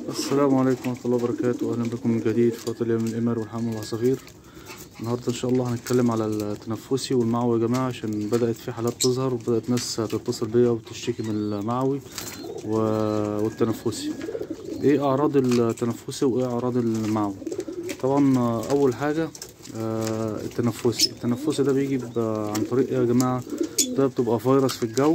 السلام عليكم ورحمة الله وبركاته أهلا بكم من جديد في قناة اليوم الإمر والحمل والعصافير النهاردة إن شاء الله هنتكلم على التنفسي والمعوي يا جماعة عشان بدأت في حالات تظهر وبدأت ناس تتصل بيا وتشتكي من المعوي و- والتنفسي إيه أعراض التنفسي وإيه أعراض المعوي طبعا أول حاجة آه، التنفسي التنفسي ده بيجي ب- عن طريق إيه يا جماعة ده بتبقى فيروس في الجو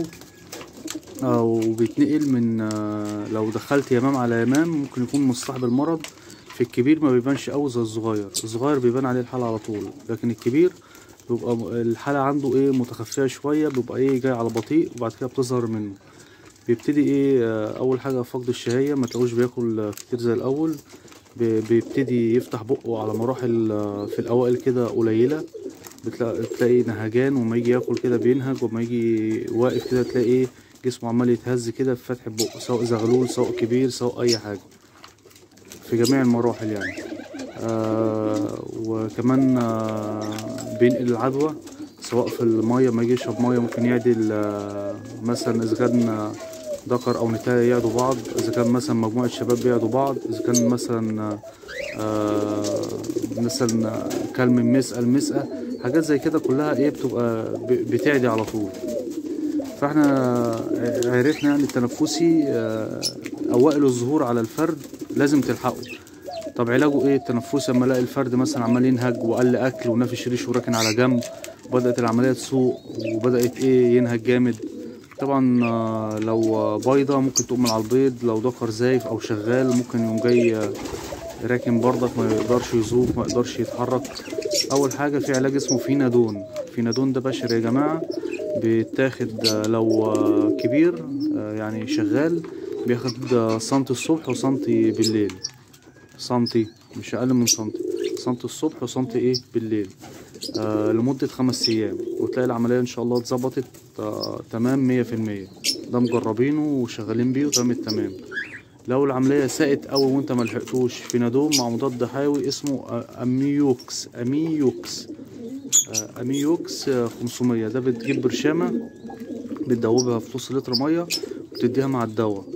او بيتنقل من آه، لو دخلت يمام على يمام ممكن يكون مصاحب المرض في الكبير ما بيبانش قوي زي الصغير الصغير بيبان عليه الحالة على طول لكن الكبير بيبقى م- الحالة عنده ايه متخفية شوية بيبقى ايه جاي على بطيء وبعد كده بتظهر منه بيبتدي ايه آه، اول حاجة فقد الشهية ما تلاقوش بياكل آه، كتير زي الاول بي- بيبتدي يفتح بقه على مراحل آه، في الاوائل كده قليلة بتلاقي تلاقي نهجان وما يجي ياكل كده بينهج وما يجي واقف كده تلاقي ايه جسمه عمال يتهز كده في فتح بقه سواء زغلول سواء كبير سواء اي حاجة في جميع المراحل يعني آه وكمان آه بينقل العدوى سواء في المية ما يجي يشرب مية ممكن يعدل آه مثلا إذا كان آه، ذكر أو نتاية يعدوا بعض إذا كان مثلا مجموعة شباب بيعدوا بعض إذا كان مثلا آه آه مثلا آه، كلب من مسقة لمسقة حاجات زي كده كلها إيه بتبقى ب- بتعدي على طول فاحنا عرفنا يعني التنفسي آه، اوائل الظهور على الفرد لازم تلحقه طب علاجه ايه التنفسي اما الاقي الفرد مثلا عمال ينهج وقل اكل ونافش ريشه وراكن على جنب وبدات العمليه تسوء وبدات ايه ينهج جامد طبعا آه، لو بيضة ممكن تقوم من على البيض لو ذكر زايف او شغال ممكن يقوم جاي آه، راكن برضك ما يقدرش يزوق ما يقدرش يتحرك اول حاجه في علاج اسمه فينادون فينادون ده بشري يا جماعه بيتاخد آه، لو آه، كبير آه، يعني شغال بياخد آه، سنتي الصبح وسنتي بالليل سنتي مش اقل من سنتي سنتي الصبح وسنتي ايه بالليل آه لمدة خمس ايام وتلاقي العملية ان شاء الله اتظبطت آه تمام مية في المية ده مجربينه وشغالين بيه وتمام التمام لو العملية ساءت أوي وانت ملحقتوش في نادوم مع مضاد حيوي اسمه آه، اميوكس اميوكس آه، اميوكس آه، 500 ده بتجيب برشامة بتدوبها في نص لتر مية وتديها مع الدواء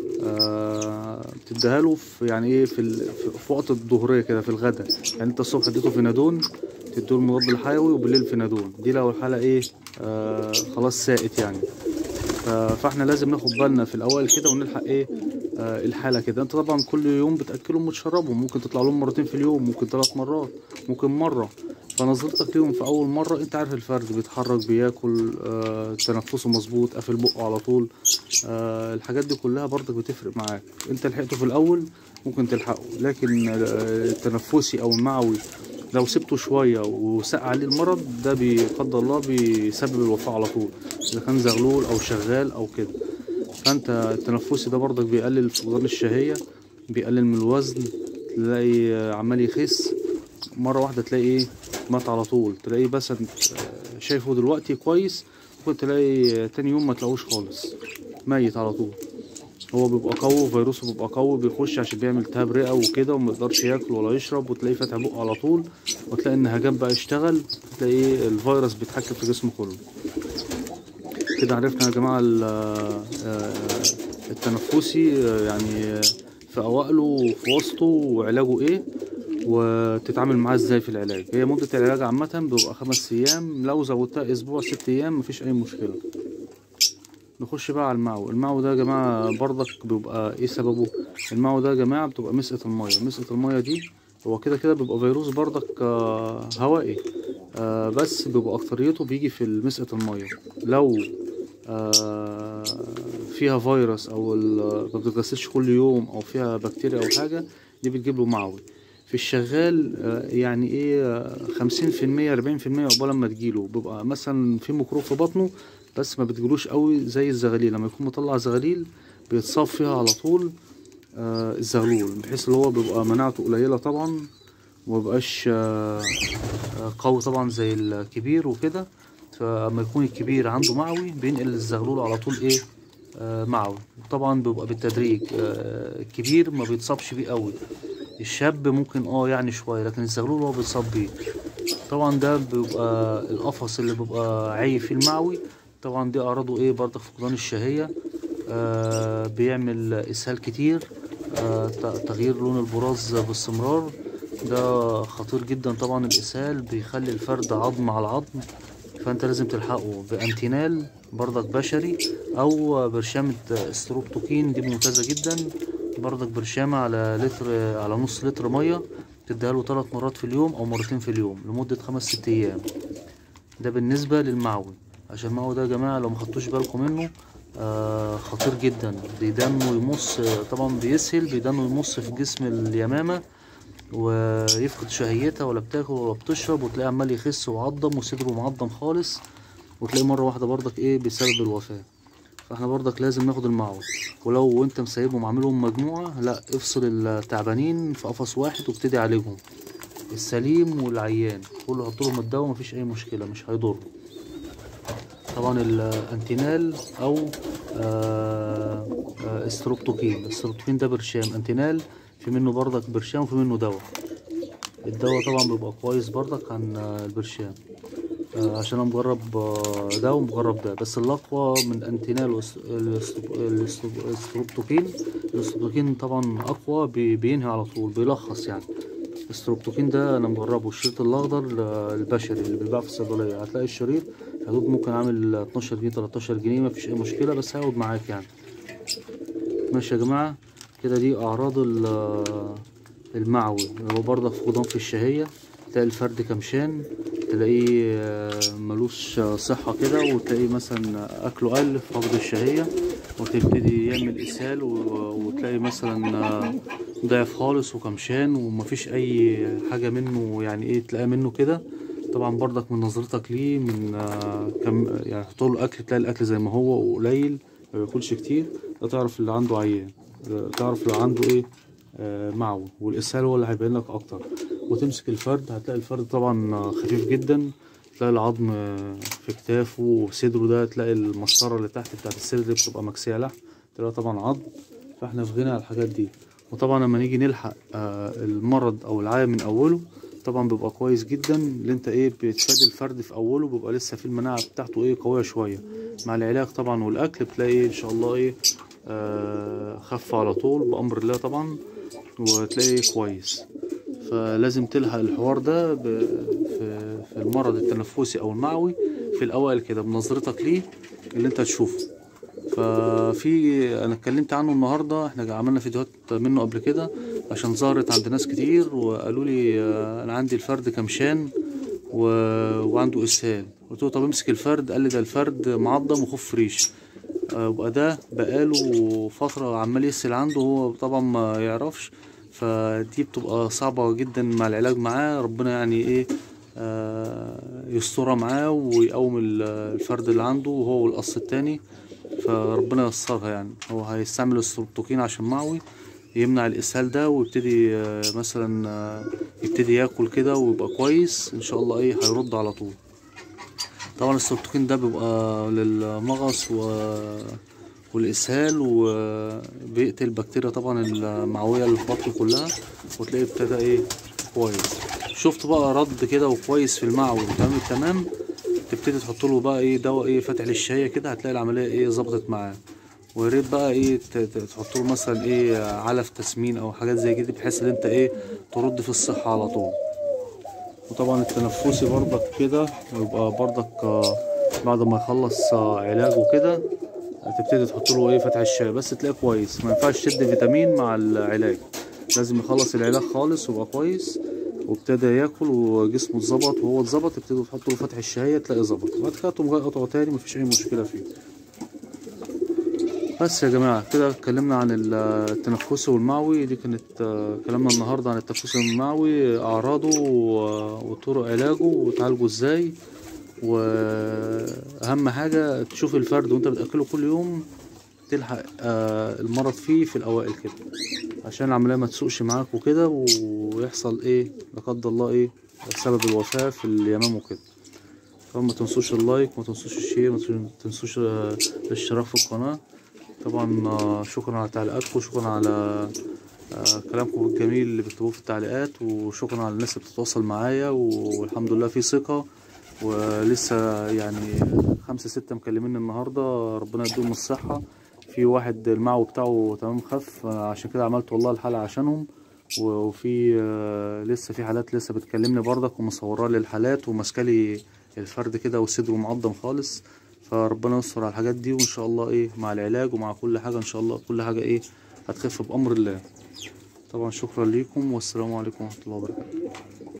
آه، بتديها له في يعني ايه في, ال... في- في وقت الظهرية كده في الغداء يعني انت الصبح اديته فينادون تديله المضاد الحيوي وبالليل فينادون دي لو الحالة ايه آه خلاص ساءت يعني ف- فاحنا لازم ناخد بالنا في الاول كده ونلحق ايه آه الحاله كده انت طبعا كل يوم بتاكلهم وتشربهم ممكن تطلع لهم مرتين في اليوم ممكن ثلاث مرات ممكن مره فنظرتك ليهم في اول مره انت عارف الفرد بيتحرك بياكل آه تنفسه مظبوط قافل بقه على طول آه الحاجات دي كلها برضك بتفرق معاك انت لحقته في الاول ممكن تلحقه لكن آه، التنفسي او المعوي لو سبته شوية وساء عليه المرض ده بقدر الله بيسبب الوفاة على طول إذا كان زغلول أو شغال أو كده فأنت التنفسي ده برضك بيقلل فقدان الشهية بيقلل من الوزن تلاقي عمال يخس مرة واحدة تلاقي إيه مات على طول تلاقيه بس شايفه دلوقتي كويس ممكن تلاقي تاني يوم ما تلاقوش خالص ميت على طول هو بيبقى قوي فيروسه بيبقى قوي بيخش عشان بيعمل التهاب رئه وكده وما يقدرش ياكل ولا يشرب وتلاقيه فاتح بقه على طول وتلاقي النهجان بقى يشتغل تلاقي إيه الفيروس بيتحكم في جسمه كله كده عرفنا يا جماعه ال- آه، التنفسي آه، يعني في اوائله وفي وسطه وعلاجه ايه وتتعامل معاه ازاي في العلاج هي مده العلاج عامه بيبقى خمس ايام لو زودتها اسبوع ست ايام مفيش اي مشكله نخش بقى على المعو المعو ده يا جماعة برضك بيبقى ايه سببه المعو ده يا جماعة بتبقى مسقة المية مسقة المية دي هو كده كده بيبقى فيروس برضك آه، هوائي آه، بس بيبقى أكتريته بيجي في مسقة المية لو آه، فيها فيروس أو ال- ما بتتغسلش كل يوم أو فيها بكتيريا أو حاجة دي بتجيب له معوي في الشغال آه، يعني ايه خمسين في المية أربعين في المية عقبال ما تجيله بيبقى مثلا في ميكروب في بطنه بس ما بتجيلوش قوي زي الزغاليل لما يكون مطلع زغاليل بيتصاب فيها على طول آه الزغلول بحيث اللي هو بيبقى مناعته قليلة طبعا ومبقاش آه آه، قوي طبعا زي الكبير وكده فلما يكون الكبير عنده معوي بينقل الزغلول على طول ايه آه معوي طبعا بيبقى بالتدريج آه الكبير ما بيتصابش بيه قوي الشاب ممكن اه يعني شوية لكن الزغلول هو بيتصاب بيه طبعا ده بيبقى القفص اللي بيبقى عايب فيه المعوي طبعا دي اعراضه ايه برضه فقدان الشهية آه بيعمل اسهال كتير آه، ت- تغيير لون البراز باستمرار ده خطير جدا طبعا الاسهال بيخلي الفرد عظم على عظم فانت لازم تلحقه بانتينال برضك بشري او برشامة ستروبتوكين دي ممتازة جدا برضك برشامة على لتر على نص لتر مية تديها له ثلاث مرات في اليوم او مرتين في اليوم لمدة خمس ست ايام ده بالنسبة للمعوي عشان المعوي ده يا جماعة لو مخدتوش بالكم منه آه خطير جدا بيدنه يمص طبعا بيسهل بيدنه يمص في جسم اليمامة ويفقد شهيتها ولا بتاكل ولا بتشرب وتلاقيه عمال يخس وعضم وصدره معضم خالص وتلاقيه مرة واحدة برضك ايه بسبب الوفاة فاحنا برضك لازم ناخد المعوي ولو انت مسيبهم عاملهم مجموعة لا افصل التعبانين في قفص واحد وابتدي عليهم السليم والعيان كله حط لهم الدواء مفيش اي مشكلة مش هيضر طبعا الانتينال او آه، آه، استروبتوكين الاستروبتوكين ده برشام انتينال في منه برضك برشام وفي منه دواء الدواء طبعا بيبقى كويس برضك عن آه، البرشام آه، عشان انا مجرب آه، ده ومجرب ده بس الاقوى من انتينال والاستروبتوكين الاستروبتوكين طبعا اقوى بي- بينهي على طول بيلخص يعني الستروبتوكين ده انا مجربه الشريط الاخضر آه، البشري اللي بيتباع في الصيدليه هتلاقي الشريط حدود ممكن عامل 12 جنيه 13 جنيه مفيش اي مشكله بس هيقعد معاك يعني ماشي يا جماعه كده دي اعراض ال- المعوي اللي هو برضه فقدان في الشهيه تلاقي الفرد كمشان تلاقيه آه، ملوش صحة كده وتلاقيه مثلا أكله قل فقد الشهية وتبتدي يعمل إسهال و- وتلاقي مثلا آه، ضعف خالص وكمشان ومفيش أي حاجة منه يعني إيه تلاقي منه كده طبعا برضك من نظرتك ليه من آه، كم يعني تحط له أكل تلاقي الأكل زي ما هو قليل ما بياكلش كتير ده تعرف اللي عنده عيان ده تعرف اللي عنده إيه آه، معوي والإسهال هو اللي هيبين لك أكتر وتمسك الفرد هتلاقي الفرد طبعا خفيف جدا تلاقي العظم في كتافه وصدره ده تلاقي المسطرة اللي تحت بتاعت الصدر دي بتبقى مكسية لحم تلاقي طبعا عظم فاحنا في غنى على الحاجات دي وطبعا لما نيجي نلحق آه، المرض او العيا من اوله طبعا بيبقى كويس جدا اللي انت ايه بتفادي الفرد في اوله بيبقى لسه في المناعة بتاعته ايه قوية شوية مع العلاج طبعا والاكل بتلاقي إيه ان شاء الله ايه آه خف على طول بامر الله طبعا وتلاقيه كويس فلازم تلحق الحوار ده ب- في في المرض التنفسي او المعوي في الاوائل كده بنظرتك ليه اللي انت تشوفه ففي انا اتكلمت عنه النهارده احنا عملنا فيديوهات منه قبل كده عشان ظهرت عند ناس كتير وقالوا لي آه، انا عندي الفرد كمشان و... وعنده اسهال قلت له طب امسك الفرد قال لي ده الفرد معضم وخف ريش آه، يبقى ده بقاله فترة عمال يسهل عنده هو طبعا ما يعرفش فدي بتبقى صعبة جدا مع العلاج معاه ربنا يعني ايه آه، يسترها معاه ويقوم ال- الفرد اللي عنده وهو والقص التاني فربنا ييسرها يعني هو هيستعمل السلطوكين عشان معوي يمنع الاسهال ده ويبتدي آه، مثلا آه، يبتدي ياكل كده ويبقى كويس ان شاء الله ايه هيرد على طول طبعا السلطوكين ده بيبقى للمغص و... والإسهال وبيقتل البكتيريا طبعا المعوية اللي في البطن كلها وتلاقيه ابتدى ايه كويس شفت بقى رد كده وكويس في المعوي وتمام التمام تبتدي تحط له بقى ايه دواء ايه فاتح للشهية كده هتلاقي العملية ايه ظبطت معاه ويا ريت بقى ايه ت- ت- تحط له مثلا ايه علف تسمين او حاجات زي كده بحيث ان انت ايه ترد في الصحة على طول وطبعا التنفسي برضك كده يبقى برضك آه، بعد ما يخلص آه، علاج وكده هتبتدي تحط له ايه فتح الشاي بس تلاقيه كويس ما ينفعش تدي فيتامين مع العلاج لازم يخلص العلاج خالص ويبقى كويس وابتدى ياكل وجسمه اتظبط وهو اتظبط تبتدي تحط له فتح الشهية تلاقيه ظبط بعد كده تقوم جاي قطعه تاني مفيش اي مشكلة فيه بس يا جماعة كده اتكلمنا عن التنفسي والمعوي دي كانت آه، كلامنا النهاردة عن التنفسي والمعوي أعراضه و- وطرق علاجه وتعالجه ازاي وأهم حاجة تشوف الفرد وانت بتأكله كل يوم تلحق آه، المرض فيه في الأوائل كده عشان العملية ما تسوقش معاك وكده ويحصل ايه لا قدر الله ايه سبب الوفاة في اليمام وكده فما تنسوش اللايك ما تنسوش الشير ما تنسوش آه، الاشتراك في القناة طبعا آه، شكرا على تعليقاتكم شكرا على آه، كلامكم الجميل اللي بتكتبوه في التعليقات وشكرا على الناس اللي بتتواصل معايا والحمد لله في ثقة ولسه يعني خمسة ستة مكلمين النهاردة ربنا يديهم الصحة في واحد المعو بتاعه تمام خف آه، عشان كده عملت والله الحلقة عشانهم و- وفي آه، لسه في حالات لسه بتكلمني برضك ومصورة لي الحالات وماسكالي الفرد كده وصدره معضم خالص فربنا يستر على الحاجات دي وان شاء الله ايه مع العلاج ومع كل حاجة ان شاء الله كل حاجة ايه هتخف بأمر الله طبعا شكرا ليكم والسلام عليكم ورحمة الله وبركاته